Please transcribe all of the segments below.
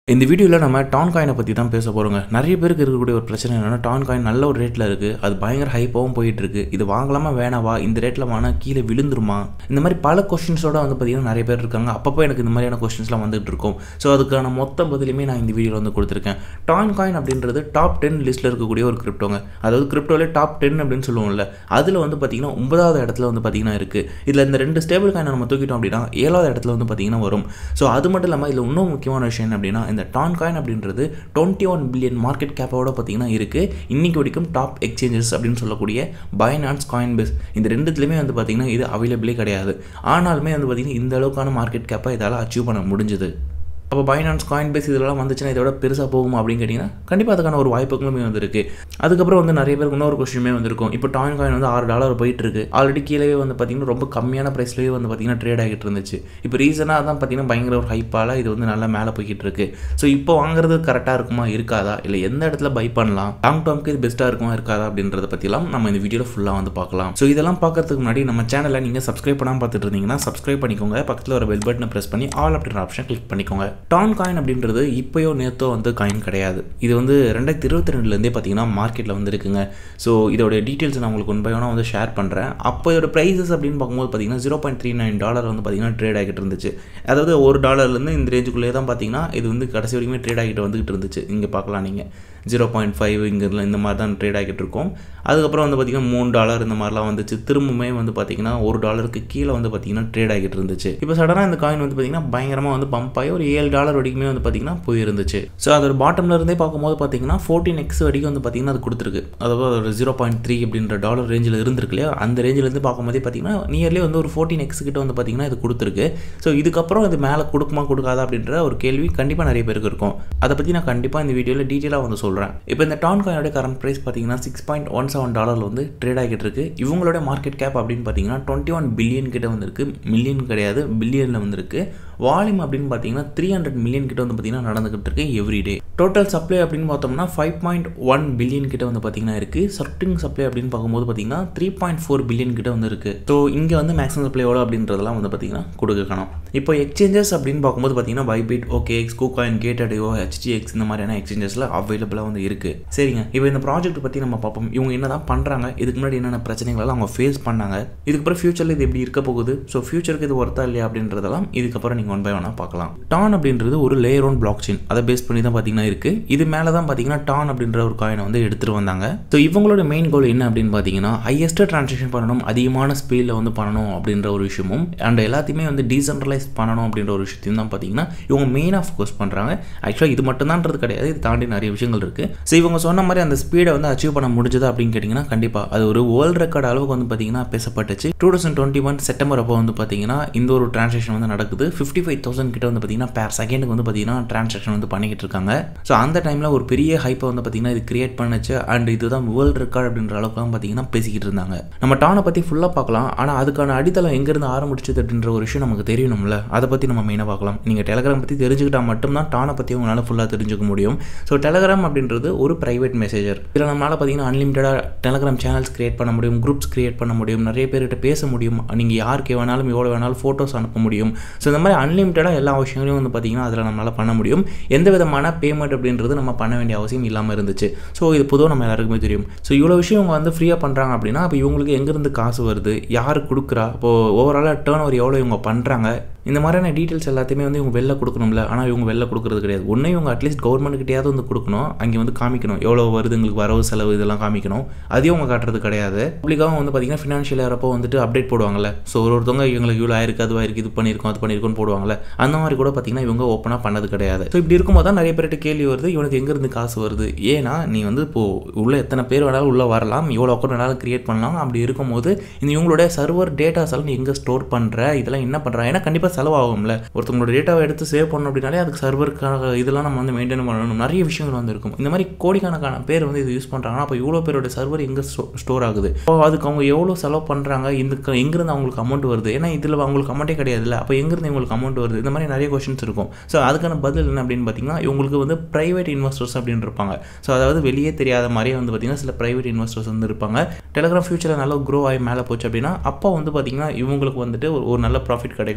இந்த வீடியோவில் நம்ம டான் காயினை பற்றி தான் பேச போகிறோங்க நிறைய பேருக்கு இருக்கக்கூடிய ஒரு பிரச்சனை என்னென்னா டான் காயின் நல்ல ஒரு ரேட்டில் இருக்குது அது பயங்கர ஹைப்பாகவும் போயிட்டு இருக்கு இது வாங்கலாமா வேணாவா இந்த ரேட்டில் வாங்கினா கீழே விழுந்துருமா இந்த மாதிரி பல கொஷின்ஸோட வந்து பார்த்தீங்கன்னா நிறைய பேர் இருக்காங்க அப்பப்போ எனக்கு இந்த மாதிரியான கொஷின்ஸ்லாம் வந்துட்டு இருக்கும் ஸோ அதுக்கான மொத்த பதிலுமே நான் இந்த வீடியோவில் வந்து கொடுத்துருக்கேன் டான் காயின் அப்படின்றது டாப் டென் லிஸ்ட்டில் இருக்கக்கூடிய ஒரு கிரிப்டோங்க அதாவது கிரிப்டோவில் டாப் டென் அப்படின்னு சொல்லுவோம்ல அதில் வந்து பார்த்தீங்கன்னா ஒன்பதாவது இடத்துல வந்து பார்த்தீங்கன்னா இருக்குது இதில் இந்த ரெண்டு ஸ்டேபிள் காயினை நம்ம தூக்கிட்டோம் அப்படின்னா ஏழாவது இடத்துல வந்து பார்த்தீங்கன்னா வரும் ஸோ அது மட்டும் இல்லாமல் இதில் இன்னும் முக்கியமான விஷயம் என்ன அப்படின்னா இந்த டான் காயின் அப்படின்றது டுவெண்ட்டி ஒன் பில்லியன் மார்க்கெட் கேப்போட பார்த்தீங்கன்னா இருக்குது இன்னைக்கு வரைக்கும் டாப் எக்ஸ்சேஞ்சஸ் அப்படின்னு சொல்லக்கூடிய பைனான்ஸ் காயின் பேஸ் இந்த ரெண்டுத்துலையுமே வந்து பார்த்தீங்கன்னா இது அவைலபிளே கிடையாது ஆனாலுமே வந்து பார்த்தீங்கன்னா இந்த அளவுக்கான மார்க்கெட் கேப்பை இதால் அச்சீவ் பண்ண முடிஞ்சுது அப்போ பைனான்ஸ் காயின் பேஸ் இதெல்லாம் வந்துச்சுன்னா இதோட பெருசாக போகுமா அப்படின்னு கேட்டிங்கன்னா கண்டிப்பாக அதுக்கான ஒரு வாய்ப்புகளுமே வந்திருக்கு அதுக்கப்புறம் வந்து நிறைய பேருக்கு இன்னொரு கொஸ்டினுமே வந்திருக்கும் இப்போ டாயின் காயின் வந்து ஆறு டாலர் போயிட்டு இருக்கு ஆல்ரெடி கீழே வந்து பார்த்தீங்கன்னா ரொம்ப கம்மியான ப்ரைஸ்லேயே வந்து பார்த்தீங்கன்னா ட்ரேட் ஆகிட்டு இருந்துச்சு இப்போ ரீசனாக தான் பார்த்தீங்கன்னா பயங்கர ஒரு ஹைப்பால் இது வந்து நல்லா மேலே போய்கிட்டு இருக்கு ஸோ இப்போ வாங்குறது கரெக்டாக இருக்குமா இருக்காதா இல்லை எந்த இடத்துல பை பண்ணலாம் லாங் டேர்ம்க்கு இது பெஸ்ட்டாக இருக்குமா இருக்காதா அப்படின்றத பற்றிலாம் நம்ம இந்த வீடியோவில் ஃபுல்லாக வந்து பார்க்கலாம் ஸோ இதெல்லாம் பார்க்கறதுக்கு முன்னாடி நம்ம சேனலை நீங்கள் சப்ஸ்கிரைப் பண்ணாமல் பார்த்துட்டு இருந்தீங்கன்னா சப்ஸ்கிரைப் பண்ணிக்கோங்க பக்கத்தில் ஒரு பெல் பட்டனை ப்ரெஸ் பண்ணி ஆல் அப்படின்ற ஆப்ஷன் கிளிக் பண்ணிக்கோங்க டான் காயின் அப்படின்றது இப்போயோ நேத்தோ வந்து காயின் கிடையாது இது வந்து ரெண்டாயிரத்தி இருபத்தி ரெண்டுலேருந்தே பார்த்தீங்கன்னா மார்க்கெட்டில் வந்து இருக்குங்க ஸோ இதோட டீட்டெயில்ஸ் நான் உங்களுக்கு ஒன் பை ஒன்னாக வந்து ஷேர் பண்ணுறேன் அப்போ இதோட ப்ரைஸஸ் அப்படின்னு பார்க்கும்போது பார்த்தீங்கன்னா zero point three nine dollar வந்து பார்த்தீங்கன்னா ட்ரேட் ஆகிட்டு இருந்துச்சு அதாவது ஒரு டாலர்லேருந்து இந்த ரேஞ்சுக்குள்ளே தான் பார்த்தீங்கன்னா இது வந்து கடைசி வரைக்குமே ட்ரேட் ஆகிட்டு வந்துகிட்டு இருந்துச்சு இங்கே பார்க்கலாம் நீங்கள் ஜீரோ பாயிண்ட் ஃபைவ் இங்கே இந்த மாதிரி தான் ட்ரேட் ஆகிட்டு இருக்கும் அதுக்கப்புறம் வந்து பார்த்திங்கன்னா மூணு டாலர் இந்த மாதிரிலாம் வந்துச்சு திரும்பவுமே வந்து பார்த்திங்கன்னா ஒரு டாலருக்கு கீழே வந்து பார்த்திங்கன்னா ட்ரேட் ஆகிட்டு இருந்துச்சு இப்போ சடனாக இந்த காயின் வந்து பார்த்திங்கன்னா பயங்கரமாக வந்து பம்ப் ஆகி ஒரு ஏழு டாலர் வரைக்குமே வந்து பார்த்திங்கன்னா போயிருந்துச்சு ஸோ அதோட பாட்டம்ல இருந்தே பார்க்கும்போது பார்த்திங்கன்னா ஃபோர்டீன் எக்ஸ் வரைக்கும் வந்து பார்த்திங்கன்னா அது கொடுத்துருக்கு அதாவது ஒரு ஜீரோ பாயிண்ட் த்ரீ அப்படின்ற டாலர் ரேஞ்சில் இருந்திருக்கு இல்லையா அந்த ரேஞ்சிலேருந்து பார்க்கும்போதே பார்த்திங்கன்னா நியர்லி வந்து ஒரு ஃபோர்டீன் எக்ஸ் கிட்ட வந்து பார்த்திங்கன்னா இது கொடுத்துருக்கு ஸோ இதுக்கப்புறம் இது மேலே கொடுக்குமா கொடுக்காதா அப்படின்ற ஒரு கேள்வி கண்டிப்பாக நிறைய பேருக்கு இருக்கும் அதை பற்றி நான் கண்டிப்பாக இந்த வீடியோவில் டீட்டெயிலாக வந்து சொல்கிறேன் இப்போ இந்த டான் காயினோட கரண்ட் ப்ரைஸ் பார்த்தீங்கன்னா சிக்ஸ் பாயிண்ட் ஒன் செவன் டாலரில் வந்து ட்ரேட் ஆகிட்டு இருக்கு இவங்களோட மார்க்கெட் கேப் அப்படின்னு பார்த்தீங்கன்னா டுவெண்ட்டி ஒன் பில்லியன் கிட்ட வந்திருக்கு மில்லியன் கிடையாது பில்லியனில் வந்திருக்கு வால்யூம் அப்படின்னு பார்த்தீங்கன்னா த்ரீ ஹண்ட்ரட் மில்லியன் கிட்ட வந்து பார்த்தீங்கன்னா நடந்துகிட்டு இருக்கு எவ்ரி டே டோட்டல் சப்ளை அப்படின்னு பார்த்தோம்னா ஃபைவ் பாயிண்ட் ஒன் பில்லியன் கிட்ட வந்து பார்த்தீங்கன்னா இருக்குது சர்டிங் சப்ளை அப்படின்னு பார்க்கும்போது பார்த்தீங்கன்னா த்ரீ பாயிண்ட் ஃபோர் பில்லியன் கிட்ட வந்து இருக்குது ஸோ இங்கே வந்து மேக்ஸிமம் சப்ளை எவ்வளோ அப்படின்றதெல்லாம் வந்து பார்த்தீங்கன்னா கொடுக்கணும் இப்போ எக்ஸ்சேஞ்சஸ் அப்படின்னு பார்க்கும்போது பார்த்தீங்கன்னா Bybit OKX KuCoin Gate io HTX இந்த மாதிரியான எக்ஸ்சேஞ்சஸில் அவைலபிளாக வந்து இருக்குது சரிங்க இப்போ இந்த ப்ராஜெக்ட் பற்றி நம்ம பார்ப்போம் இவங்க என்ன தான் பண்ணுறாங்க இதுக்கு முன்னாடி என்னென்ன பிரச்சனைகளெல்லாம் அவங்க ஃபேஸ் பண்ணாங்க இதுக்கப்புறம் ஃபியூச்சரில் இது எப்படி இருக்க போகுது ஸோ ஃபியூச்சருக்கு இது ஒர்த்தா இல்லையா அப்படின்றதெல்லாம் இதுக்கப்புறம் நீங்கள் ஒன் பை ஒன்னாக பார்க்கலாம் டான் அப்படின்றது ஒரு லேயர் ஒன் பிளாக் செயின் அதை பேஸ் பண்ணி தான் பார்த்தீங்கன்னா இருக்குது இது மேலே தான் பார்த்தீங்கன்னா டான் அப்படின்ற ஒரு காயினை வந்து எடுத்துகிட்டு வந்தாங்க ஸோ இவங்களோட மெயின் கோல் என்ன அப்படின்னு பார்த்தீங்கன்னா ஹையஸ்ட்டு ட்ரான்சாக்ஷன் பண்ணணும் அதிகமான ஸ்பீடில் வந்து பண்ணணும் அப்படின்ற ஒரு விஷயமும் அண்ட் எல்லாத்தையுமே வந்து டீசென்ட்ரலைஸ் பண்ணணும் அப்படின்ற ஒரு விஷயத்தையும் தான் பார்த்தீங்கன்னா இவங்க மெயினாக ஃபோக்கஸ் பண்ணுறாங்க ஆக்சுவலாக இது மட்டும்தான்றது கிடையாது இது தாண்டி நிறைய விஷயங்கள் இருக்குது ஸோ இவங்க சொன்ன மாதிரி அந்த ஸ்பீடை வந்து அச்சீவ் பண்ண முடிஞ்சது அப்படின்னு கேட்டிங்கன்னா கண்டிப்பாக அது ஒரு வேர்ல்டு ரெக்கார்ட் அளவுக்கு வந்து பார்த்தீங்கன்னா பேசப்பட்டுச்சு two thousand twenty one September அப்போ வந்து பார்த்தீங்கன்னா இந்த ஒரு ட்ரான்சாக்ஷன் வந்து நடக்குது ஃபிஃப்டி ஃபைவ் தௌசண்ட் கிட்ட வந்து பார்த்தீங்கன்னா பேர் செகண்டுக்கு வந்து பார்த்தீங்கன்னா ட்ரான்சாக்ஷன் வந்து பண்ணிக்கிட்டு இருக்காங்க ஸோ அந்த டைமில் ஒரு பெரிய ஹைப்பை வந்து பார்த்தீங்கன்னா இது கிரியேட் பண்ணுச்சு அண்ட் இதுதான் வேர்ல்டு ரெக்கார்ட் அப்படின்ற அளவுக்குலாம் பார்த்தீங்கன்னா பேசிக்கிட்டு இருந்தாங்க நம்ம டானை பற்றி ஃபுல்லாக பார்க்கலாம் ஆனால் அதுக்கான அடித்தளம் எங்கேருந்து ஆரம்பிச்சது அப்படின்ற ஒரு விஷயம் நமக்கு தெரியணும்ல அதை பற்றி நம்ம மெயினாக பார்க்கலாம் நீங்கள் டெலகிராம் பற்றி தெரிஞ்சுக்கிட்டால் மட்டும்தான் டானை பற்றி உங்களால் ஃபுல்லாக தெரிஞ்சுக்க முடியும் ஸோ டெலகிராம் அப்படின்றது ஒரு ப்ரைவேட் மெசேஜர் இதில் நம்மளால் பார்த்தீங்கன்னா அன்லிமிட்டடாக டெலகிராம் சேனல்ஸ் கிரியேட் பண்ண முடியும் குரூப்ஸ் கிரியேட் பண்ண முடியும் நிறைய பேர்கிட்ட பேச முடியும் நீங்கள் யாருக்கு வேணாலும் எவ்வளோ வேணாலும் ஃபோட்டோஸ் அனுப்ப முடியும் ஸோ இந்த மாதிரி அன்லிமிட்டடாக எல்லா விஷயங்களையும் வந்து பார்த்தீங்கன்னா அதில் நம்மளால் பண்ண முடியும் எந்த விதமான பேமெண்ட் அப்படின்றது நம்ம பண்ண வேண்டிய அவசியம் இல்லாமல் இருந்துச்சு ஸோ இது பொதுவாக நம்ம எல்லாருக்குமே தெரியும் ஸோ இவ்வளோ விஷயம் இவங்க வந்து ஃப்ரீயாக பண்ணுறாங்க அப்படின்னா அப்போ இவங்களுக்கு எங்கேருந்து காசு வருது யார் கொடுக்குறா இப்போது ஓவராலாக டேர்ன் ஓவர் எவ்வளோ இவங்க பண்ணுறாங்க இந்த மாதிரியான டீட்டெயில்ஸ் எல்லாத்தையுமே வந்து இவங்க வெளில கொடுக்கணும்ல ஆனால் இவங்க வெளில கொடுக்குறது கிடையாது ஒன்றே இவங்க அட்லீஸ்ட் கவர்மெண்ட்கிட்டயாவது வந்து கொடுக்கணும் அங்கே வந்து காமிக்கணும் எவ்வளோ வருது எங்களுக்கு வரவு செலவு இதெல்லாம் காமிக்கணும் அதையும் அவங்க காட்டுறது கிடையாது பப்ளிக்காகவும் வந்து பார்த்தீங்கன்னா ஃபினான்ஷியல் இயரப்போ வந்துட்டு அப்டேட் போடுவாங்கல்ல ஸோ ஒரு ஒருத்தவங்க இவங்களுக்கு இவ்வளோ ஆயிருக்கு அதுவாக இருக்குது இது பண்ணியிருக்கோம் அது பண்ணியிருக்கோம்னு போடுவாங்கல்ல அந்த மாதிரி கூட பார்த்தீங்கன்னா இவங்க ஓப்பனாக பண்ணது கிடையாது ஸோ இப்படி இருக்கும்போது தான் நிறைய பேர்கிட்ட கேள்வி வருது இவனுக்கு எங்கேருந்து காசு வருது ஏன்னா நீ வந்து இப்போது உள்ள எத்தனை பேர் வேணாலும் உள்ளே வரலாம் எவ்வளோ அக்கௌண்ட் வேணாலும் கிரியேட் பண்ணலாம் அப்படி இருக்கும்போது இந்த இவங்களுடைய சர்வர் டேட்டாஸ் எல்லாம் நீ எங்கே ஸ்டோர் பண்ணுற இதெல்லாம் என்ன பண்ணுற ஏன்னா கண்டிப்பாக செலவாகும்ல ஒருத்தவங்களோட டேட்டாவை எடுத்து சேவ் பண்ணணும் அப்படின்னாலே அதுக்கு சர்வருக்கான இதெல்லாம் நம்ம வந்து மெயின்டைன் பண்ணணும் நிறைய விஷயங்கள் வந்து இருக்கும் இந்த மாதிரி கோடிக்கணக்கான பேர் வந்து இது யூஸ் பண்ணுறாங்கன்னா அப்போ இவ்வளோ பேரோட சர்வர் எங்கே ஸ்டோர் ஆகுது அப்போ அதுக்கு அவங்க எவ்வளோ செலவு பண்ணுறாங்க இதுக்கு எங்கேருந்து அவங்களுக்கு அமௌண்ட் வருது ஏன்னா இதில் அவங்களுக்கு அமௌண்ட்டே கிடையாதுல்ல அப்போ எங்கேருந்து இவங்களுக்கு அமௌண்ட் வருது இந்த மாதிரி நிறைய கொஷின்ஸ் இருக்கும் ஸோ அதுக்கான பதில் என்ன அப்படின்னு பார்த்தீங்கன்னா இவங்களுக்கு வந்து ப்ரைவேட் இன்வெஸ்டர்ஸ் அப்படின்னு இருப்பாங்க ஸோ அதாவது வெளியே தெரியாத மாதிரியே வந்து பார்த்தீங்கன்னா சில ப்ரைவேட் இன்வெஸ்டர்ஸ் வந்து இருப்பாங்க டெலிகிராம் ஃபியூச்சரில் நல்லா க்ரோ ஆகி மேலே போச்சு அப்படின்னா அப்போ வந்து பார்த்தீங்கன்னா இவங்களுக்கு வந்துட்டு ஒரு ஒரு நல்ல ப்ராஃபிட் கிடைக்கும் அப்படின்றது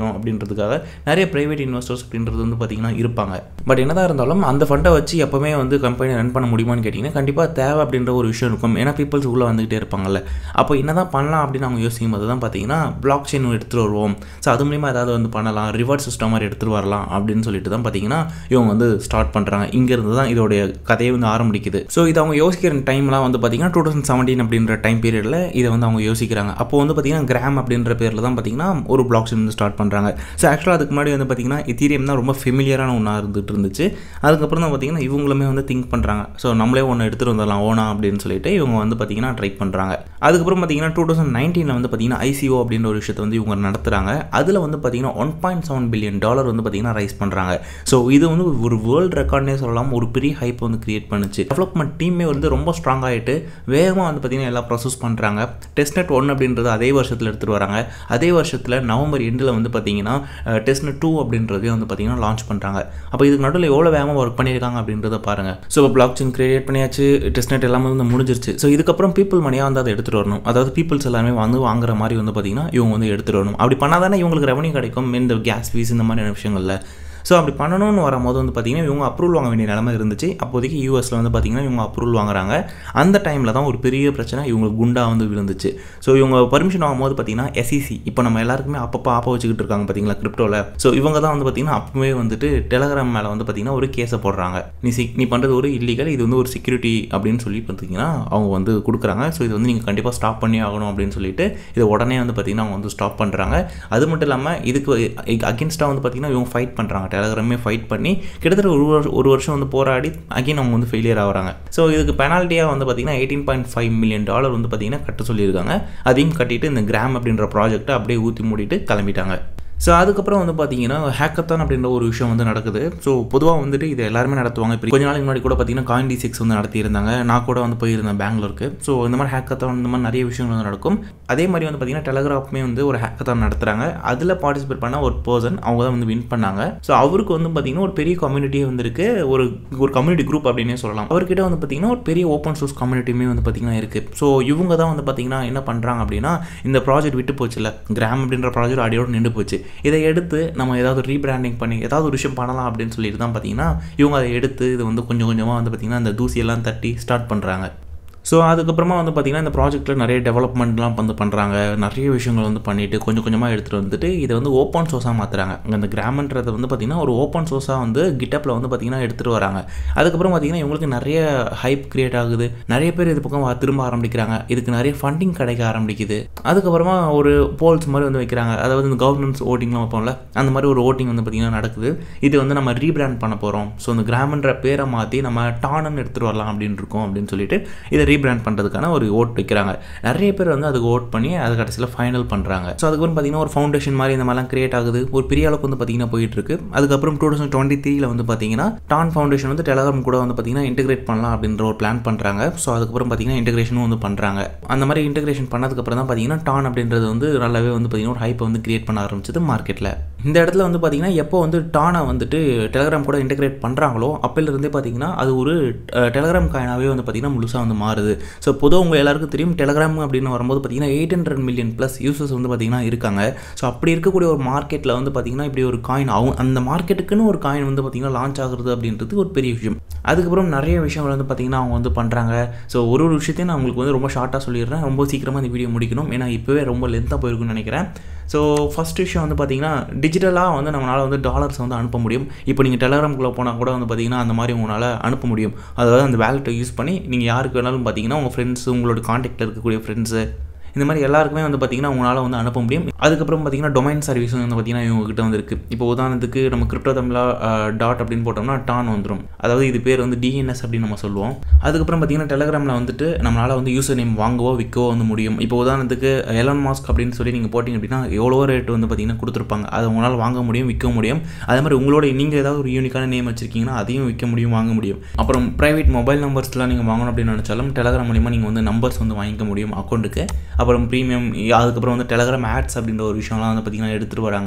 அப்படின்றதுக்காக நிறைய ப்ரைவேட் இன்வெஸ்டர்ஸ் அப்படின்றது வந்து பார்த்திங்கன்னா இருப்பாங்க பட் என்னதான் இருந்தாலும் அந்த ஃபண்டை வச்சு எப்போவுமே வந்து கம்பெனி ரன் பண்ண முடியுமான்னு கேட்டிங்கன்னா கண்டிப்பாக தேவை அப்படின்ற ஒரு விஷயம் இருக்கும் ஏன்னா பீப்புள்ஸ் உள்ளே வந்துகிட்டே இருப்பாங்கல்ல அப்போ என்ன தான் பண்ணலாம் அப்படின்னு அவங்க யோசிக்கும் போது தான் பார்த்தீங்கன்னா பிளாக் செயின் எடுத்துகிட்டு வருவோம் ஸோ அது மூலிமா ஏதாவது வந்து பண்ணலாம் ரிவர்ஸ் சிஸ்டம் மாதிரி எடுத்துகிட்டு வரலாம் அப்படின்னு சொல்லிட்டு தான் பார்த்தீங்கன்னா இவங்க வந்து ஸ்டார்ட் பண்ணுறாங்க இங்கேருந்து தான் இதோடைய கதையை வந்து ஆரம்பிக்குது ஸோ இது அவங்க யோசிக்கிற டைம்லாம் வந்து பார்த்தீங்கன்னா டூ தௌசண்ட் செவன்டீன் அப்படின்ற டைம் பீரியடில் இதை வந்து அவங்க யோசிக்கிறாங்க அப்போ வந்து பார்த்தீங்கன்னா கிராம் அப்படின்ற பேரில் தான் பார்த்தீங்கன்னா ஒரு பிளாக் செயின் வந்து ஸ்டார்ட் பண்ணுறாங்க ஸோ ஆக்சுவலாக அதுக்கு முன்னாடி வந்து பார்த்தீங்கன்னா எத்தீரியம் தான் ரொம்ப ஃபெமிலியரான ஒன்றா இருந்துட்டு இருந்துச்சு அதுக்கப்புறம் தான் பார்த்தீங்கன்னா இவங்களுமே வந்து திங்க் பண்ணுறாங்க ஸோ நம்மளே ஒன்று எடுத்துகிட்டு வந்துடலாம் ஓனா அப்படின்னு சொல்லிட்டு இவங்க வந்து பார்த்தீங்கன்னா ட்ரை பண்ணுறாங்க அதுக்கப்புறம் பார்த்தீங்கன்னா டூ தௌசண்ட் நைன்டீனில் வந்து பார்த்தீங்கன்னா ஐசிஓ அப்படின்ற ஒரு விஷயத்தை வந்து இவங்க நடத்துகிறாங்க அதில் வந்து பார்த்தீங்கன்னா one point seven billion dollar வந்து பார்த்தீங்கன்னா ரைஸ் பண்ணுறாங்க ஸோ இது வந்து ஒரு வேர்ல்டு ரெக்கார்ட்னே சொல்லலாம் ஒரு பெரிய ஹைப் வந்து கிரியேட் பண்ணுச்சு டெவலப்மெண்ட் டீமே வந்து ரொம்ப ஸ்ட்ராங் ஆகிட்டு வேகமாக வந்து பார்த்தீங்கன்னா எல்லாம் ப்ராசஸ் பண்ணுறாங்க டெஸ்ட்நெட் ஒன் அப்படின்றது அதே வருஷத்தில் எடுத்துகிட்டு வராங்க அதே வருஷத்தில் நவம்பர் எண்டில் வந்து பார்த்தீங்கன்னா டெஸ்ட்நெட் டூ அப்படின்றதையும் வந்து பார்த்தீங்கன்னா லான்ச் பண்ணுறாங்க அப்போ இதுக்கு நடுவில் எவ்வளோ வேகமாக ஒர்க் பண்ணியிருக்காங்க அப்படின்றத பாருங்கள் ஸோ இப்போ பிளாக் செயின் கிரியேட் பண்ணியாச்சு டெஸ்ட்நெட் எல்லாமே வந்து முடிஞ்சிருச்சு ஸோ இதுக்கப்புறம் பீப்புள் மணியாக வந்து அதை எடுத்துகிட்டு வரணும் அதாவது பீப்புள்ஸ் எல்லாமே வந்து வாங்குற மாதிரி வந்து பார்த்தீங்கன்னா இவங்க வந்து எடுத்துகிட்டு வரணும் அப்படி பண்ணால் தானே இவங்களுக்கு ரெவன்யூ கிடைக்கும் இந்த கேஸ் ஃபீஸ் இந்த மாதிரியான விஷயங்களில் ஸோ அப்படி பண்ணணும்னு வரும்போது வந்து பார்த்திங்கன்னா இவங்க அப்ரூவல் வாங்க வேண்டிய நிலமை இருந்துச்சு அப்போதைக்கு யூஎஸில் வந்து பார்த்திங்கன்னா இவங்க அப்ரூவல் வாங்குறாங்க அந்த டைமில் தான் ஒரு பெரிய பிரச்சனை இவங்களுக்கு குண்டா வந்து விழுந்துச்சு ஸோ இவங்க பர்மிஷன் வாங்கும்போது பார்த்திங்கன்னா எஸ்இசி இப்போ நம்ம எல்லாருக்குமே அப்பப்போ ஆப்ப வச்சுக்கிட்டு இருக்காங்க பார்த்தீங்களா கிரிப்டோவில் ஸோ இவங்க தான் வந்து பார்த்திங்கன்னா அப்பவே வந்துட்டு டெலகிராம் மேலே வந்து பார்த்திங்கன்னா ஒரு கேஸை போடுறாங்க நீ சி நீ பண்ணுறது ஒரு இல்லீகல் இது வந்து ஒரு செக்யூரிட்டி அப்படின்னு சொல்லி பார்த்தீங்கன்னா அவங்க வந்து கொடுக்குறாங்க ஸோ இது வந்து நீங்கள் கண்டிப்பாக ஸ்டாப் பண்ணி ஆகணும் அப்படின்னு சொல்லிட்டு இதை உடனே வந்து பார்த்திங்கன்னா அவங்க வந்து ஸ்டாப் பண்ணுறாங்க அது மட்டும் இல்லாமல் இதுக்கு அகேன்ஸ்டாக வந்து பார்த்திங்கன்னா இவங்க ஃபைட் பண்ணுறாங்க டெலகிராமே ஃபைட் பண்ணி கிட்டத்தட்ட ஒரு வருஷம் ஒரு வருஷம் வந்து போராடி அகைன் அவங்க வந்து ஃபெயிலியர் ஆகிறாங்க ஸோ இதுக்கு பெனால்ட்டியாக வந்து பார்த்திங்கன்னா eighteen point five million dollar வந்து பார்த்திங்கன்னா கட்ட சொல்லியிருக்காங்க அதையும் கட்டிட்டு இந்த கிராம் அப்படின்ற ப்ராஜெக்ட்டை அப்படியே ஊற்றி மூடிட்டு கிளம்பிட்டாங்க ஸோ அதுக்கப்புறம் வந்து பார்த்தீங்கன்னா ஹேக்கத்தான் அப்படின்ற ஒரு விஷயம் வந்து நடக்குது ஸோ பொதுவாக வந்துட்டு இது எல்லாருமே நடத்துவாங்க இப்போ கொஞ்ச நாளைக்கு முன்னாடி கூட பார்த்தீங்கன்னா காயின் டி சிக்ஸ் வந்து நடத்தியிருந்தாங்க நான் கூட வந்து போயிருந்தேன் பெங்களூருக்கு ஸோ இந்த மாதிரி ஹேக்கத்தான் இந்த மாதிரி நிறைய விஷயங்கள் வந்து நடக்கும் அதே மாதிரி வந்து பார்த்தீங்கன்னா டெலகிராஃப்மே வந்து ஒரு ஹேக்கத்தான் நடத்துகிறாங்க அதில் பார்ட்டிசிபேட் பண்ண ஒரு பர்சன் அவங்க தான் வந்து வின் பண்ணாங்க ஸோ அவருக்கு வந்து பார்த்தீங்கன்னா ஒரு பெரிய கம்யூனிட்டியே வந்துருக்கு ஒரு ஒரு கம்யூனிட்டி குரூப் அப்படின்னே சொல்லலாம் அவர்கிட்ட வந்து பார்த்தீங்கன்னா ஒரு பெரிய ஓப்பன் சோர்ஸ் கம்யூனிட்டியுமே வந்து பார்த்தீங்கன்னா இருக்குது ஸோ இவங்க தான் வந்து பார்த்தீங்கன்னா என்ன பண்ணுறாங்க அப்படின்னா இந்த ப்ராஜெக்ட் விட்டு போச்சுல கிராம் அப்படின்ற ப்ராஜெக்ட் அடியோடு நின்று போச்சு இதை எடுத்து நம்ம ஏதாவது ரீபிராண்டிங் பண்ணி ஏதாவது ஒரு விஷயம் பண்ணலாம் அப்படின்னு சொல்லிட்டு தான் பார்த்தீங்கன்னா இவங்க அதை எடுத்து இது வந்து கொஞ்சம் கொஞ்சமாக வந்து பார்த்திங்கன்னா அந்த தூசியெல்லாம் தட்டி ஸ்டார்ட் பண்ணுறாங்க ஸோ அதுக்கப்புறமா வந்து பார்த்திங்கன்னா இந்த ப்ராஜெக்ட்டில் நிறைய டெவலப்மெண்ட்லாம் வந்து பண்ணுறாங்க நிறைய விஷயங்கள் வந்து பண்ணிவிட்டு கொஞ்சம் கொஞ்சமாக எடுத்துகிட்டு வந்துட்டு இதை வந்து ஓப்பன் சோர்ஸாக மாற்றுறாங்க அந்த கிராமன்றதை வந்து பார்த்திங்கன்னா ஒரு ஓப்பன் சோர்ஸாக வந்து கிட்டப்பில் வந்து பார்த்திங்கன்னா எடுத்துகிட்டு வராங்க அதுக்கப்புறம் பார்த்திங்கன்னா இவங்களுக்கு நிறைய ஹைப் கிரியேட் ஆகுது நிறைய பேர் இது பக்கம் திரும்ப ஆரம்பிக்கிறாங்க இதுக்கு நிறைய ஃபண்டிங் கிடைக்க ஆரம்பிக்குது அதுக்கப்புறமா ஒரு போல்ஸ் மாதிரி வந்து வைக்கிறாங்க அதாவது இந்த கவர்னன்ஸ் ஓட்டிங்லாம் வைப்போம்ல அந்த மாதிரி ஒரு ஓட்டிங் வந்து பார்த்திங்கன்னா நடக்குது இது வந்து நம்ம ரீபிராண்ட் பண்ண போகிறோம் ஸோ இந்த கிராமன்ற பேரை மாற்றி நம்ம டானன் எடுத்துகிட்டு வரலாம் அப்படின்னு இருக்கோம் அப்படின்னு சொல்லிட்டு இதை ரீபிராண்ட் பண்ணுறதுக்கான ஒரு ஓட் வைக்கிறாங்க நிறைய பேர் வந்து அதுக்கு ஓட் பண்ணி அது கடைசியில் ஃபைனல் பண்ணுறாங்க ஸோ அதுக்கப்புறம் பார்த்தீங்கன்னா ஒரு ஃபவுண்டேஷன் மாதிரி இந்த மாதிரிலாம் கிரியேட் ஆகுது ஒரு பெரிய அளவுக்கு வந்து பார்த்தீங்கன்னா போயிட்டு இருக்கு அதுக்கப்புறம் டூ தௌசண்ட் டுவெண்ட்டி த்ரீல வந்து பார்த்தீங்கன்னா டான் ஃபவுண்டேஷன் வந்து டெலகிராம் கூட வந்து பார்த்தீங்கன்னா இன்டெகிரேட் பண்ணலாம் அப்படின்ற ஒரு பிளான் பண்ணுறாங்க ஸோ அதுக்கப்புறம் பார்த்தீங்கன்னா இன்டெகிரேஷனும் வந்து பண்ணுறாங்க அந்த மாதிரி இன்டெகிரேஷன் பண்ணதுக்கப்புறம் தான் பார்த்தீங்கன்னா டான் அப்படின்றது வந்து நல்லாவே வந்து பார்த்தீங்கன்னா ஒரு ஹைப்பை வந்து கிரியேட் பண்ண ஆரம்பிச்சது மார்க்கெட்டில் இந்த இடத்துல வந்து பார்த்தீங்கன்னா எப்போ வந்து டானை வந்துட்டு டெலகிராம் கூட இன்டெகிரேட் பண்ணுறாங்களோ அப்போலேருந்தே பார்த்தீங்கன்னா அது ஒரு டெலகிராம் காயினாகவே வந்து பார்த்தீங்கன்னா முழுசாக வந்து மாறுது ஸோ பொதுவாக உங்கள் எல்லாருக்கும் தெரியும் டெலகிராம் அப்படின்னு வரும்போது பார்த்தீங்கன்னா eight hundred million plus users வந்து பார்த்தீங்கன்னா இருக்காங்க ஸோ அப்படி இருக்கக்கூடிய ஒரு மார்க்கெட்டில் வந்து பார்த்தீங்கன்னா இப்படி ஒரு காயின் அவங்க அந்த மார்க்கெட்டுக்குன்னு ஒரு காயின் வந்து பார்த்தீங்கன்னா லான்ச் ஆகுறது அப்படின்றது ஒரு பெரிய விஷயம் அதுக்கப்புறம் நிறைய விஷயங்கள் வந்து பார்த்தீங்கன்னா அவங்க வந்து பண்ணுறாங்க ஸோ ஒரு ஒரு விஷயத்தையும் நான் உங்களுக்கு வந்து ரொம்ப ஷார்ட்டாக சொல்லிடுறேன் ரொம்ப சீக்கிரமாக இந்த வீடியோ முடிக்கணும் ஏன்னா இப்போவே ரொம்ப லென்த்தாக போயிருக்குன்னு நினைக்கிறேன் ஸோ ஃபஸ்ட் விஷயம் வந்து பார்த்தீங்கன்னா டிஜிட்டலாக வந்து நம்மளால் வந்து டாலர்ஸ் வந்து அனுப்ப முடியும் இப்போ நீங்கள் டெலகிராம்குள்ளே போனால் கூட வந்து பார்த்தீங்கன்னா அந்த மாதிரி உங்களால் அனுப்ப முடியும் அதாவது அந்த வேலெட்டை யூஸ் பண்ணி நீங்கள் யாருக்கு வேணாலும் பார்த்தீங்கன்னா உங்கள் ஃப்ரெண்ட்ஸ் உங்களோட காண்டாக்டில் இருக்கக்கூடிய ஃப்ரெண்ட்ஸு இந்த மாதிரி எல்லாருக்குமே வந்து பார்த்திங்கன்னா உங்களால் வந்து அனுப்ப முடியும் அதுக்கப்புறம் பார்த்திங்கன்னா டொமைன் சர்வீஸ் வந்து பார்த்திங்கன்னா இவங்ககிட்ட வந்து இருக்குது இப்போ உதாரணத்துக்கு நம்ம கிரிப்டோ தமிழா டாட் அப்படின்னு போட்டோம்னா டான் வந்துடும் அதாவது இது பேர் வந்து டிஎன்எஸ் அப்படின்னு நம்ம சொல்லுவோம் அதுக்கப்புறம் பார்த்திங்கன்னா டெலகிராமில் வந்துட்டு நம்மளால் வந்து யூசர் நேம் வாங்கவோ விற்கவோ வந்து முடியும் இப்போ உதாரணத்துக்கு எலன் மாஸ்க் அப்படின்னு சொல்லி நீங்கள் போட்டிங்க அப்படின்னா எவ்வளோ ரேட் வந்து பார்த்திங்கன்னா கொடுத்துருப்பாங்க அதை உங்களால் வாங்க முடியும் விற்க முடியும் அதே மாதிரி உங்களோட நீங்கள் ஏதாவது ஒரு யூனிக்கான நேம் வச்சிருக்கீங்கன்னா அதையும் விற்க முடியும் வாங்க முடியும் அப்புறம் ப்ரைவேட் மொபைல் நம்பர்ஸ்லாம் நீங்கள் வாங்கணும் அப்படின்னு நினச்சாலும் டெலகிராம் மூலிமா நீங்கள் வந்து நம்பர்ஸ் வந்து வாங்கிக்க முடியும் அக்கௌண்ட்டுக்கு அப்புறம் ப்ரீமியம் அதுக்கப்புறம் வந்து டெலகிராம் ஆட்ஸ் அப்படின்ற ஒரு விஷயம்லாம் வந்து பார்த்திங்கன்னா எடுத்துகிட்டு வராங்க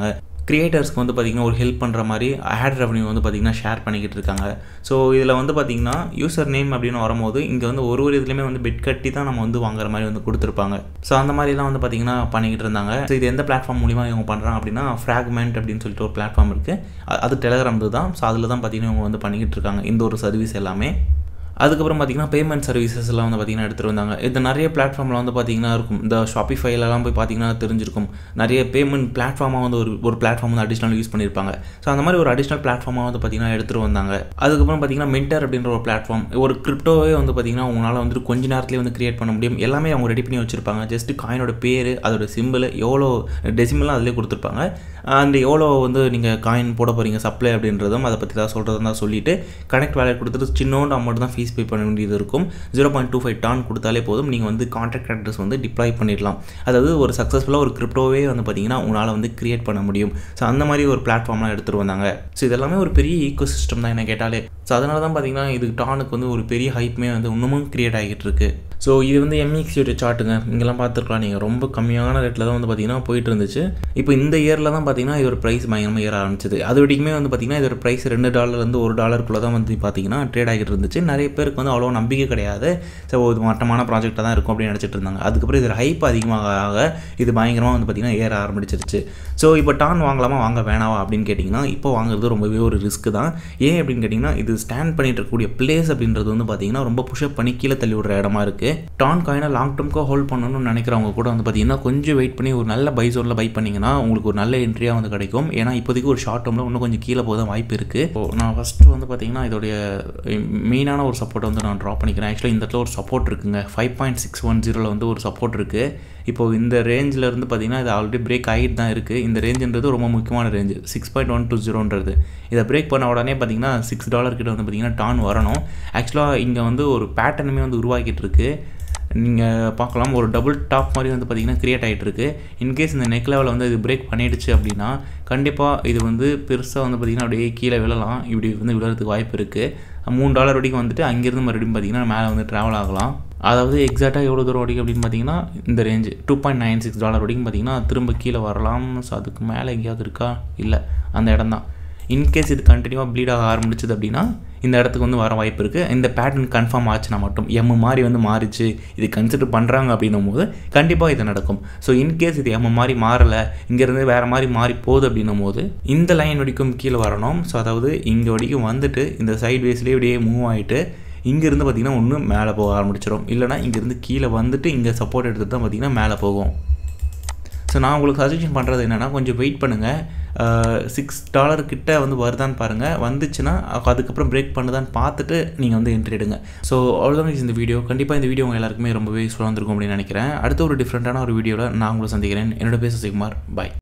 கிரியேட்டர்ஸ்க்கு வந்து பார்த்திங்கன்னா ஒரு ஹெல்ப் பண்ணுற மாதிரி ஆட் ரெவன்யூ வந்து பார்த்திங்கன்னா ஷேர் பண்ணிக்கிட்டு இருக்காங்க ஸோ இதில் வந்து பார்த்திங்கன்னா யூசர் நேம் அப்படின்னு வரும்போது இங்கே வந்து ஒரு ஒரு இதுலேயுமே வந்து பெட் கட்டி தான் நம்ம வந்து வாங்குற மாதிரி வந்து கொடுத்துருப்பாங்க ஸோ அந்த மாதிரிலாம் வந்து பார்த்திங்கன்னா பண்ணிக்கிட்டு இருந்தாங்க ஸோ இது எந்த பிளாட்ஃபார்ம் மூலிமா இவங்க பண்ணுறாங்க அப்படின்னா ஃப்ராக்மெண்ட் அப்படின்னு சொல்லிட்டு ஒரு பிளாட்ஃபார்ம் இருக்குது அது டெலகிராம் தான் ஸோ அதில் தான் பார்த்திங்கன்னா இவங்க வந்து பண்ணிக்கிட்டு இருக்காங்க இந்த ஒரு சர்வீஸ் எல்லாமே அதுக்கப்புறம் பார்த்தீங்கன்னா பேமெண்ட் சர்வீசஸ் எல்லாம் வந்து பார்த்திங்கன்னா எடுத்துகிட்டு வந்தாங்க இது நிறைய பிளாட்ஃபார்மில் வந்து பார்த்திங்கன்னா இருக்கும் இந்த ஷாப்பிஃபைலலாம் போய் பார்த்திங்கன்னா தெரிஞ்சிருக்கும் நிறைய பேமெண்ட் பிளாட்ஃபார்மாக வந்து ஒரு ஒரு பிளாட்ஃபார்ம் வந்து அடிஷ்னல் யூஸ் பண்ணியிருப்பாங்க ஸோ அந்த மாதிரி ஒரு அடிஷ்னல் பிளாட்ஃபார்மாக வந்து பார்த்திங்கன்னா எடுத்துகிட்டு வந்தாங்க அதுக்கப்புறம் பார்த்திங்கன்னா மென்டர் அப்படின்ற ஒரு பிளாட்ஃபார்ம் ஒரு கிரிப்டோவே வந்து பார்த்திங்கன்னா உங்களால் வந்துட்டு கொஞ்ச நேரத்துலேயே வந்து கிரியேட் பண்ண முடியும் எல்லாமே அவங்க ரெடி பண்ணி வச்சுருப்பாங்க ஜஸ்ட் காயினோட பேர் அதோட சிம்பிள் எவ்வளோ டெசிமெல்லாம் அதிலே கொடுத்துருப்பாங்க அந்த எவ்வளோ வந்து நீங்கள் காயின் போட போகிறீங்க சப்ளை அப்படின்றதும் அதை பற்றி தான் சொல்கிறதா சொல்லிட்டு கனெக்ட் வேலை கொடுத்துட்டு சின்னோண்டு அமௌண்ட் தான் ஃபீஸ் பே பண்ண வேண்டியது இருக்கும் zero point two five TON கொடுத்தாலே போதும் நீங்கள் வந்து கான்ட்ராக்ட் அட்ரஸ் வந்து டிப்ளாய் பண்ணிடலாம் அதாவது ஒரு சக்ஸஸ்ஃபுல்லாக ஒரு கிரிப்டோவே வந்து பார்த்தீங்கன்னா உங்களால் வந்து கிரியேட் பண்ண முடியும் ஸோ அந்த மாதிரி ஒரு பிளாட்ஃபார்ம்லாம் எடுத்துகிட்டு வந்தாங்க ஸோ இதெல்லாமே ஒரு பெரிய ஈக்கோ சிஸ்டம் தான் என்ன கேட்டாலே ஸோ அதனால தான் பார்த்தீங்கன்னா இது டானுக்கு வந்து ஒரு பெரிய ஹைப்புமே வந்து இன்னமும் கிரியேட் ஆகிட்டு இருக்கு ஸோ இது வந்து எம்இக்ஸியோட சார்ட்டுங்க இங்கெல்லாம் பார்த்துருக்கலாம் நீங்கள் ரொம்ப கம்மியான ரேட்டில் தான் வந்து பார்த்தீங்கன்னா போயிட்டு இருந்துச்சு இப்போ இந்த இயரில் தான் பார்த்தீங்கன்னா இதோட ப்ரைஸ் பயங்கரமாக ஏற ஆரம்பிச்சது அது வரைக்குமே வந்து பார்த்தீங்கன்னா இதோட ப்ரைஸ் ரெண்டு டாலர்லேருந்து ஒரு டாலருக்குள்ளே தான் வந்து பார்த்தீங்கன்னா ட்ரேட் ஆகிட்டு இருந்துச்சு நிறைய பேருக்கு வந்து அவ்வளோ நம்பிக்கை கிடையாது ஸோ இது மட்டமான ப்ராஜெக்டாக தான் இருக்கும் அப்படின்னு நினச்சிட்டு இருந்தாங்க அதுக்கப்புறம் இதில் ஹைப் அதிகமாக ஆக இது பயங்கரமாக வந்து பார்த்திங்கன்னா ஏற ஆரம்பிச்சிருச்சு ஸோ இப்போ டான் வாங்கலாமா வாங்க வேணாவா அப்படின்னு கேட்டிங்கன்னா இப்போ வாங்குறது ரொம்பவே ஒரு ரிஸ்க் தான் ஏன் அப்படின்னு கேட்டிங்கன்னா இது ஸ்டாண்ட் பண்ணிட்டு இருக்கக்கூடிய பிளேஸ் அப்படின்றது வந்து பார்த்திங்கன்னா ரொம்ப புஷ்அப் பண்ணி கீழே தள்ளி விடுற இடமா இருக்குது டான் காயினை லாங் டேர்ம்க்காக ஹோல்ட் பண்ணணும்னு நினைக்கிறவங்க கூட வந்து பார்த்திங்கன்னா கொஞ்சம் வெயிட் பண்ணி ஒரு நல்ல பை ஜோனில் பை பண்ணிங்கன்னா உங்களுக்கு ஒரு நல்ல என்ட்ரியாக வந்து கிடைக்கும் ஏன்னா இப்போதைக்கு ஒரு ஷார்ட் டேர்மில் இன்னும் கொஞ்சம் கீழே போக வாய்ப்பு இருக்குது ஸோ நான் ஃபஸ்ட்டு வந்து பார்த்திங்கன்னா இதோடைய மெயினான ஒரு சப்போர்ட்டை வந்து நான் ட்ரா பண்ணிக்கிறேன் ஆக்சுவலாக இந்த இடத்துல ஒரு சப்போர்ட் இருக்குங்க ஃபைவ் பாயிண்ட் சிக்ஸ் ஒன் ஜீரோவில் வந்து ஒரு சப்போர்ட் இருக்குது இப்போது இந்த ரேஞ்சில் இருந்து பார்த்திங்கன்னா இது ஆல்ரெடி பிரேக் ஆகிட்டு தான் இருக்குது இந்த ரேஞ்சுன்றது ரொம்ப முக்கியமான range six point one two ஜீரோன்றது இதை பிரேக் பண்ண உடனே பார்த்திங்கன்னா சிக்ஸ் டாலர் கிட்ட வந்து பார்த்திங்கன்னா டான் வரணும் ஆக்சுவலாக இங்கே வந்து ஒரு பேட்டர்னுமே வந்து உருவாக்கிட்டு இருக்குது நீங்கள் பார்க்கலாம் ஒரு டபுள் டாப் மாதிரி வந்து பார்த்திங்கன்னா க்ரியேட் ஆகிட்டு இருக்கு இன்கேஸ் இந்த நெக் லெவலில் வந்து இது பிரேக் பண்ணிடுச்சு அப்படின்னா கண்டிப்பாக இது வந்து பெருசாக வந்து பார்த்திங்கன்னா அப்படியே கீழே விழலாம் இப்படி வந்து விழுறதுக்கு வாய்ப்பு இருக்குது மூணு டாலர் வரைக்கும் வந்துட்டு அங்கேருந்து மறுபடியும் பார்த்திங்கன்னா மேலே வந்து ட்ராவல் ஆகலாம் அதாவது எக்ஸாக்டாக எவ்வளோ தூரம் வரைக்கும் அப்படின்னு பார்த்தீங்கன்னா இந்த range two point nine six dollar வரைக்கும் பார்த்தீங்கன்னா திரும்ப கீழே வரலாம் ஸோ அதுக்கு மேலே எங்கேயாவது இருக்கா இல்லை அந்த இடம் தான் இன்கேஸ் இது கண்டினியூவாக ப்ளீட் ஆக ஆரம்பிச்சது அப்படின்னா இந்த இடத்துக்கு வந்து வர வாய்ப்பு இருக்குது இந்த பேட்டர்ன் கன்ஃபார்ம் ஆச்சுன்னா மட்டும் எம் மாதிரி வந்து மாறிச்சு இது கன்சிடர் பண்ணுறாங்க அப்படின்னும் போது கண்டிப்பாக இது நடக்கும் ஸோ இன்கேஸ் இது எம் மாதிரி மாறலை இங்கேருந்து வேறு மாதிரி மாறி போகுது அப்படின்னும் போது இந்த லைன் வரைக்கும் கீழே வரணும் ஸோ அதாவது இங்கே வரைக்கும் வந்துட்டு இந்த சைட் வேஸ்லேயே இப்படியே மூவ் ஆகிட்டு இங்கேருந்து பார்த்திங்கன்னா ஒன்று மேலே போக ஆரம்பிச்சிடும் இல்லைனா இங்கேருந்து கீழே வந்துட்டு இங்கே சப்போர்ட் எடுத்துகிட்டு தான் பார்த்திங்கன்னா மேலே போகும் ஸோ நான் உங்களுக்கு சஜஷன் பண்ணுறது என்னென்னா கொஞ்சம் வெயிட் பண்ணுங்கள் சிக்ஸ் டாலர் கிட்ட வந்து வருதான்னு பாருங்கள் வந்துச்சுன்னா அதுக்கப்புறம் பிரேக் பண்ணுதான்னு பார்த்துட்டு நீங்கள் வந்து என்ட்ரி எடுங்க ஸோ அவ்வளோதான் இந்த வீடியோ கண்டிப்பாக இந்த வீடியோ உங்கள் எல்லாருக்குமே ரொம்பவே யூஸ்ஃபுல்லாக இருந்திருக்கும் அப்படின்னு நினைக்கிறேன் அடுத்த ஒரு டிஃப்ரெண்ட்டான ஒரு வீடியோவில் நான் உங்களை சந்திக்கிறேன் என்னோட பேச சிகுமார் பாய்